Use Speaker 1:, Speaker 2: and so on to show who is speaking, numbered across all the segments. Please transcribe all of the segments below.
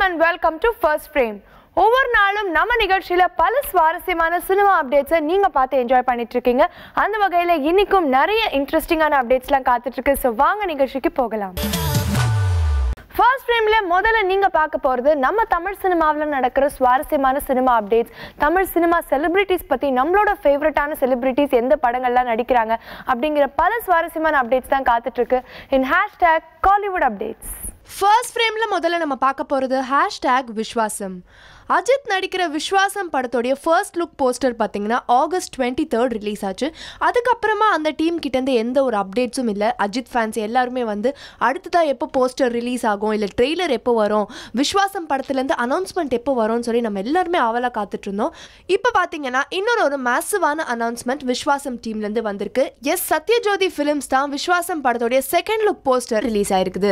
Speaker 1: and welcome to first frame ஒவ்வொரு நாளும் நம்ம நிகழ்ச்சியில பல சுவாரஸ்யமான சினிமா அப்டேட்ஸை நீங்க பார்த்து என்ஜாய் பண்ணிட்டு இருக்கீங்க அந்த வகையில இன்னைக்கும் நிறைய இன்ட்ரெஸ்டிங்கான அப்டேட்ஸ்லாம் காத்துட்டு இருக்கு ஸோ வாங்க நிகழ்ச்சிக்கு போகலாம் ஃபர்ஸ்ட் ஃப்ரேம்ல முதல்ல நீங்க பார்க்க போறது நம்ம தமிழ் சினிமாவில் நடக்கிற சுவாரஸ்யமான cinema updates Tamil cinema celebrities பத்தி நம்மளோட ஃபேவரட்டான செலிபிரிட்டிஸ் எந்த படங்கள்லாம் நடிக்கிறாங்க அப்படிங்கிற பல சுவாரஸ்யமான அப்டேட்ஸ் தான் காத்துட்டு இருக்கு in hashtag Kollywood updates
Speaker 2: first ஃப்ரேமில் முதல்ல நம்ம பார்க்க போகிறது ஹேஷ்டேக் விஸ்வாசம் அஜித் நடிக்கிற விஸ்வாசம் படத்தோடைய ஃபர்ஸ்ட் லுக் போஸ்டர் பார்த்தீங்கன்னா ஆகஸ்ட் டுவெண்ட்டி தேர்ட் ரிலீஸ் ஆச்சு அதுக்கப்புறமா அந்த டீம் கிட்டேருந்து எந்த ஒரு அப்டேட்ஸும் இல்லை அஜித் ஃபேன்ஸ் எல்லாருமே வந்து அடுத்ததாக எப்போ போஸ்டர் ரிலீஸ் ஆகும் இல்லை ட்ரெய்லர் எப்போ வரும் விஸ்வாசம் படத்துலேருந்து அனௌன்ஸ்மெண்ட் எப்போ வரும்னு சொல்லி நம்ம எல்லாருமே ஆவலாக காத்துட்டு இருந்தோம் இப்போ பார்த்தீங்கன்னா இன்னொரு ஒரு மேசிவான அனௌன்ஸ்மெண்ட் விஸ்வாசம் டீம்லேருந்து வந்திருக்கு எஸ் சத்யஜோதி ஃபிலிம்ஸ் தான் விஸ்வாசம் படத்தோடைய செகண்ட் லுக் போஸ்டர் ரிலீஸ் ஆயிருக்குது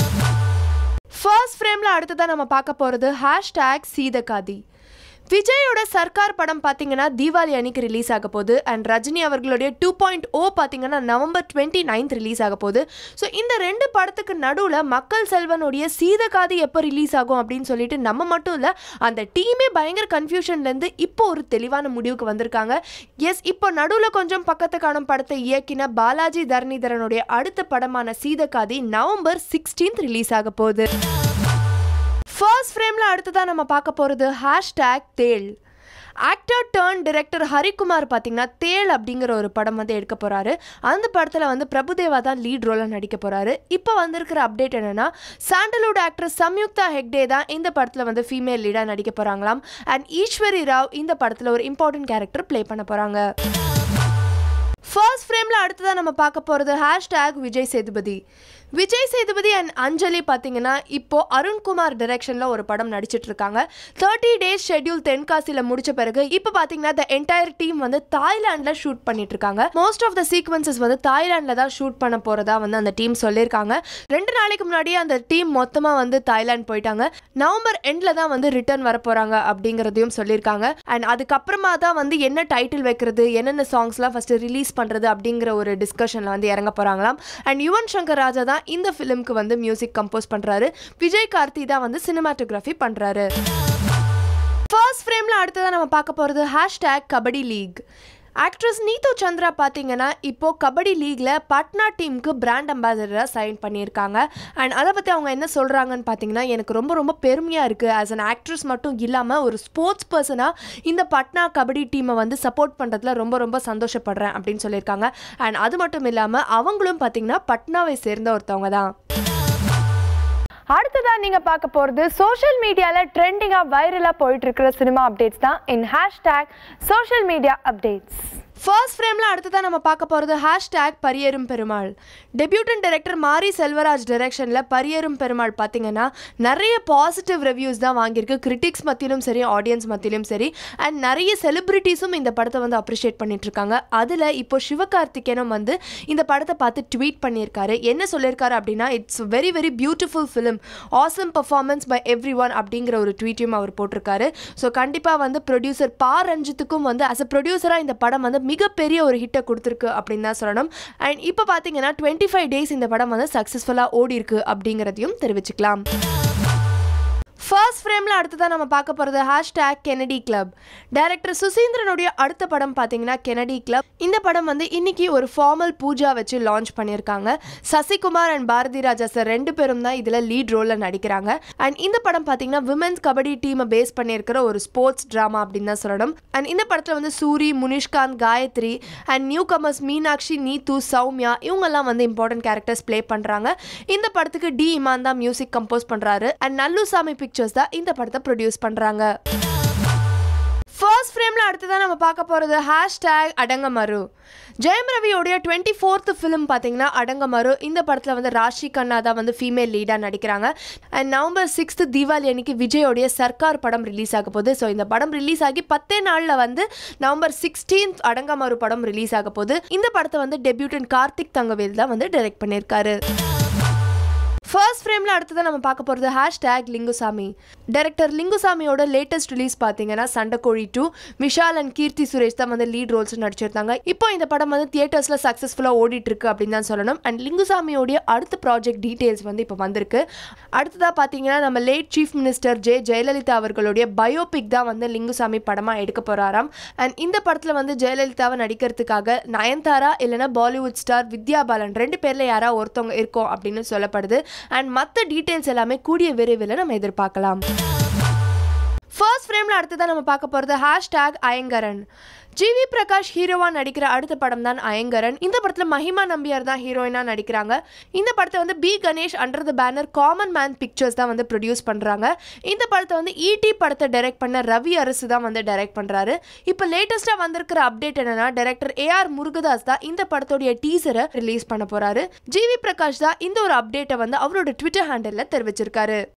Speaker 2: ஃபர்ஸ்ட் ஃப்ரேமில் அடுத்ததாக நம்ம பார்க்க போகிறது ஹேஷ்டேக் சீதகாதி விஜயோட சர்க்கார் படம் பார்த்தீங்கன்னா தீபாவளி அன்னைக்கு ரிலீஸ் ஆக போகுது அண்ட் ரஜினி அவர்களுடைய டூ பாயிண்ட் ஓ பார்த்தீங்கன்னா நவம்பர் டுவெண்ட்டி நைன்த் ரிலீஸ் ஆக போகுது ஸோ இந்த ரெண்டு படத்துக்கு நடுவில் மக்கள் செல்வனுடைய சீதகாதி எப்போ ரிலீஸ் ஆகும் அப்படின்னு சொல்லிட்டு நம்ம மட்டும் இல்லை அந்த டீமே பயங்கர கன்ஃபியூஷன்லேருந்து இப்போ ஒரு தெளிவான முடிவுக்கு வந்திருக்காங்க எஸ் இப்போ நடுவில் கொஞ்சம் பக்கத்து காணும் படத்தை இயக்கின பாலாஜி தரணிதரனுடைய அடுத்த படமான சீதகாதி நவம்பர் சிக்ஸ்டீன்த் ரிலீஸ் ஆக போகுது ஃபர்ஸ்ட் ஃப்ரேமில் அடுத்ததாக நம்ம பார்க்க போகிறது ஹேஷ்டேக் தேள் ஆக்டர் டர்ன் டிரெக்டர் ஹரிகுமார் பார்த்தீங்கன்னா தேள் அப்படிங்கிற ஒரு படம் வந்து எடுக்க போகிறாரு அந்த படத்தில் வந்து பிரபுதேவா தான் லீட் ரோலாக நடிக்க போகிறாரு இப்போ வந்திருக்கிற அப்டேட் என்னென்னா சாண்டல்வுட் ஆக்ட்ரஸ் சம்யுக்தா ஹெக்டே தான் இந்த படத்தில் வந்து ஃபீமேல் லீடாக நடிக்க போகிறாங்களாம் அண்ட் ஈஸ்வரி ராவ் இந்த படத்தில் ஒரு இம்பார்ட்டன்ட் கேரக்டர் ப்ளே பண்ண போகிறாங்க ஃபர்ஸ்ட் ஃப்ரேமில் அடுத்ததாக நம்ம பார்க்க போகிறது ஹேஷ்டேக் விஜய் சேதுபதி விஜய் சேதுபதி அண்ட் அஞ்சலி பார்த்தீங்கன்னா இப்போ அருண்குமார் டைரக்ஷனில் ஒரு படம் நடிச்சிட்டு இருக்காங்க தேர்ட்டி டேஸ் ஷெட்யூல் தென்காசியில் முடிச்ச பிறகு இப்போ பார்த்தீங்கன்னா த என்டையர் டீம் வந்து தாய்லாண்டில் ஷூட் பண்ணிட்டு இருக்காங்க மோஸ்ட் ஆஃப் த சீக்வன்சஸ் வந்து தாய்லாண்டில் தான் ஷூட் பண்ண போகிறதா வந்து அந்த டீம் சொல்லியிருக்காங்க ரெண்டு நாளைக்கு முன்னாடியே அந்த டீம் மொத்தமாக வந்து தாய்லாந்து போயிட்டாங்க நவம்பர் எண்டில் தான் வந்து ரிட்டர்ன் வர போகிறாங்க அப்படிங்கிறதையும் சொல்லியிருக்காங்க அண்ட் அதுக்கப்புறமா தான் வந்து என்ன டைட்டில் வைக்கிறது என்னென்ன சாங்ஸ்லாம் ஃபஸ்ட்டு ரிலீஸ் பண்ணுறது அப்படிங்கிற ஒரு டிஸ்கஷனில் வந்து இறங்க போகிறாங்களாம் அண்ட் யுவன் சங்கர் ராஜா தான் இந்த ஃபிலிம்க்கு வந்து மியூசிக் கம்போஸ் பண்ணுறாரு விஜய் கார்த்தி தான் வந்து சினிமாட்டோகிராஃபி பண்ணுறாரு ஃபர்ஸ்ட் ஃப்ரேமில் அடுத்ததாக நம்ம பார்க்க போகிறது hashtag kabaddi league actress Neethu Chandra பார்த்தீங்கன்னா இப்போ கபடி லீக்ல பட்னா டீமுக்கு பிராண்ட் அம்பாசடராக சைன் பண்ணியிருக்காங்க அண்ட் அதை பற்றி அவங்க என்ன சொல்கிறாங்கன்னு பார்த்தீங்கன்னா எனக்கு ரொம்ப ரொம்ப பெருமையாக இருக்குது ஆஸ் அன் ஆக்ட்ரஸ் மட்டும் இல்லாமல் ஒரு ஸ்போர்ட்ஸ் பர்சனாக இந்த பட்னா கபடி டீமை வந்து சப்போர்ட் பண்ணுறதுல ரொம்ப ரொம்ப சந்தோஷப்படுறேன் அப்படின்னு சொல்லியிருக்காங்க அண்ட் அது மட்டும் இல்லாமல் அவங்களும் பார்த்தீங்கன்னா பட்னாவை சேர்ந்த ஒருத்தவங்க தான்
Speaker 1: அடுத்ததா நீங்க பார்க்க போறது சோஷியல் மீடியால ட்ரெண்டிங்கா வைரலா போயிட்டு இருக்கிற சினிமா அப்டேட்ஸ் தான் in hashtag social media updates
Speaker 2: first ஃப்ரேமில் அடுத்ததாக நம்ம பார்க்க போகிறது hashtag Pariyerum Perumal debutant director Mari Selvaraj டைரக்ஷனில் பரியேறும் பெருமாள் பார்த்தீங்கன்னா நிறைய பாசிட்டிவ் ரிவ்யூஸ் தான் வாங்கியிருக்கு கிரிட்டிக்ஸ் மத்தியிலும் சரி ஆடியன்ஸ் மத்தியிலும் சரி அண்ட் நிறைய செலிபிரிட்டிஸும் இந்த படத்தை வந்து அப்ரிஷியேட் பண்ணிட்டு இருக்காங்க அதில் இப்போ சிவகார்த்திகேயனும் வந்து இந்த படத்தை பார்த்து ட்வீட் பண்ணியிருக்காரு என்ன சொல்லியிருக்காரு அப்படின்னா it's very very beautiful film awesome performance by everyone அப்படிங்கிற ஒரு ட்வீட்டையும் அவர் போட்டிருக்காரு ஸோ கண்டிப்பாக வந்து ப்ரொடியூசர் பா ரஞ்சித்துக்கும் வந்து அஸ் அ ப்ரொடியூசராக இந்த படம் வந்து மிகப்பெரிய ஒரு ஹிட்டை கொடுத்துருக்கு அப்படின்னு தான் சொல்லணும் அண்ட் இப்போ பார்த்தீங்கன்னா டுவெண்ட்டி ஃபைவ் டேஸ் இந்த படம் வந்து சக்ஸஸ்ஃபுல்லாக ஓடி இருக்கு அப்படிங்கிறதையும் தெரிவிச்சுக்கலாம் ஃபர்ஸ்ட் ஃப்ரேமில் அடுத்ததாக நம்ம பார்க்க போகிறது ஹேஷ்டேக் கெனடி கிளப் டைரக்டர் சுசீந்திரனுடைய அடுத்த படம் பார்த்தீங்கன்னா கெனடி கிளப் இந்த படம் வந்து இன்னைக்கு ஒரு ஃபார்மல் பூஜா வச்சு லான்ச் பண்ணியிருக்காங்க சசிகுமார் அண்ட் பாரதி ராஜா சார் ரெண்டு பேரும் தான் இதில் லீட் ரோலில் நடிக்கிறாங்க அண்ட் இந்த படம் பார்த்தீங்கன்னா விமென்ஸ் கபடி டீமை பேஸ் பண்ணியிருக்கிற ஒரு ஸ்போர்ட்ஸ் ட்ராமா அப்படின்னு தான் சொல்லணும் அண்ட் இந்த படத்தில் வந்து Soori Munishkanth Gayathri and newcomers Meenakshi Neethu Sowmya இவங்கெல்லாம் வந்து இம்பார்ட்டன்ட் கேரக்டர்ஸ் ப்ளே பண்ணுறாங்க இந்த படத்துக்கு டி இமான் தான் மியூசிக் கம்போஸ் பண்ணுறாரு அண்ட் நல்லுசாமி பிக்சர்ஸ் தான் இந்த படத்தை ப்ரொடியூஸ் பண்ணுறாங்க ஃபர்ஸ்ட் ஃப்ரேமில் அடுத்ததான் நம்ம பார்க்க போகிறது ஹேஷ்டேக் அடங்கமரு ஜெயம் ரவியோடைய டுவெண்ட்டி ஃபோர்த் ஃபிலிம் பார்த்தீங்கன்னா அடங்கமரு இந்த படத்தில் வந்து ராஷி கண்ணா தான் வந்து ஃபீமேல் லீடாக நடிக்கிறாங்க அண்ட் நவம்பர் சிக்ஸ்த் தீபாவளி அன்னைக்கு விஜயோடைய சர்க்கார் படம் ரிலீஸ் ஆக போகுது ஸோ இந்த படம் ரிலீஸ் ஆகி பத்தே நாளில் வந்து நவம்பர் சிக்ஸ்டீன்த் அடங்கமரு படம் ரிலீஸ் ஆக போகுது இந்த படத்தை வந்து டெபியூட்டன் கார்த்திக் தங்கவேல் தான் வந்து டைரக்ட் பண்ணியிருக்காரு ஃபர்ஸ்ட் ஃப்ரேமில் அடுத்ததான் நம்ம பார்க்க போகிறது ஹேஷ்டேக் லிங்குசாமி டைரக்டர் லிங்குசாமியோட லேட்டஸ்ட் ரிலீஸ் பார்த்தீங்கன்னா சண்டைக்கோழி டூ விஷால் அண்ட் கீர்த்தி சுரேஷ் தான் வந்து லீட் ரோல்ஸ் நடிச்சிருந்தாங்க இப்போ இந்த படம் வந்து தியேட்டர்ஸில் சக்ஸஸ்ஃபுல்லாக ஓடிட்டு இருக்கு அப்படின்னு தான் சொல்லணும் அண்ட் லிங்குசாமியோடைய அடுத்த ப்ராஜெக்ட் டீட்டெயில்ஸ் வந்து இப்போ வந்திருக்கு அடுத்ததாக பார்த்தீங்கன்னா நம்ம late chief minister J Jayalalithaa அவர்களுடைய பயோபிக் தான் வந்து லிங்குசாமி படமாக எடுக்க போகிறாராம் அண்ட் இந்த படத்தில் வந்து ஜெயலலிதாவை நடிக்கிறதுக்காக நயன்தாரா இல்லைனா பாலிவுட் ஸ்டார் வித்யா பாலன் ரெண்டு பேரில் யாராவது ஒருத்தவங்க இருக்கோம் அப்படின்னு சொல்லப்படுது அண்ட் மற்ற டீட்டெயில்ஸ் எல்லாமே கூடிய விரைவில் நம்ம எதிர்பார்க்கலாம் ஃபர்ஸ்ட் ஃப்ரேமில் அடுத்ததான் நம்ம பார்க்க போகிறது ஹேஷ்டேக் அயங்கரன் ஜிவி பிரகாஷ் ஹீரோவாக நடிக்கிற அடுத்த படம் தான் அயங்கரன் இந்த படத்தில் மஹிமா நம்பியார் தான் ஹீரோயினாக நடிக்கிறாங்க இந்த படத்தை வந்து P Ganesh under the banner common man pictures தான் வந்து ப்ரொடியூஸ் பண்ணுறாங்க இந்த படத்தை வந்து இடி படத்தை டைரக்ட் பண்ண ரவி அரசு தான் வந்து டைரக்ட் பண்ணுறாரு இப்போ லேட்டஸ்ட்டாக வந்திருக்கிற அப்டேட் என்னன்னா டைரக்டர் ஏஆர் முருகதாஸ் தான் இந்த படத்தோடைய டீசரை ரிலீஸ் பண்ண போகிறாரு ஜிவி பிரகாஷ் தான் இந்த ஒரு அப்டேட்டை வந்து அவரோட ட்விட்டர் ஹேண்டலில் தெரிவிச்சிருக்காரு